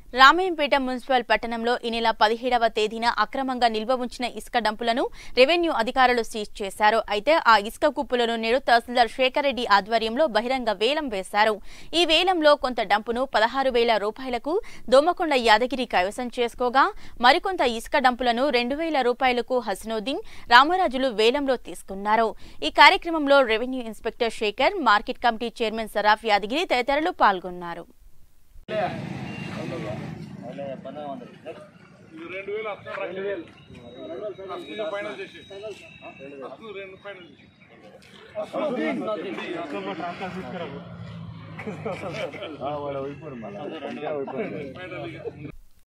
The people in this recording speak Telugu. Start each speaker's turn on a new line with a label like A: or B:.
A: రామాయంపేట మున్సిపల్ పట్టణంలో ఈ నెల పదిహేడవ తేదీన అక్రమంగా నిల్వ ఉంచిన ఇసుక డంపులను రెవెన్యూ అధికారులు సీజ్ చేశారు అయితే ఆ ఇసుక కుప్పులను నేడు తహసీల్దార్ శేఖర్ రెడ్డి ఆధ్వర్యంలో బహిరంగ వేలం వేశారు ఈ వేలంలో కొంత డంపును పదహారు వేల రూపాయలకు దోమకొండ యాదగిరి కైవసం చేసుకోగా మరికొంత ఇసుక డంపులను రెండు వేల రూపాయలకు హసనుద్దీన్ రామరాజులు వేలంలో తీసుకున్నారు ఈ కార్యక్రమంలో revenue inspector Shekhar market committee chairman Saraf Yadagiri తదితరులు పాల్గొన్నారు
B: ఇది రెండు వేలు అసలు రెండు వేలు అసలు ఫైనల్ చేసి అసలు రెండు ఫైనల్ చేసి ఫైనల్ ఇక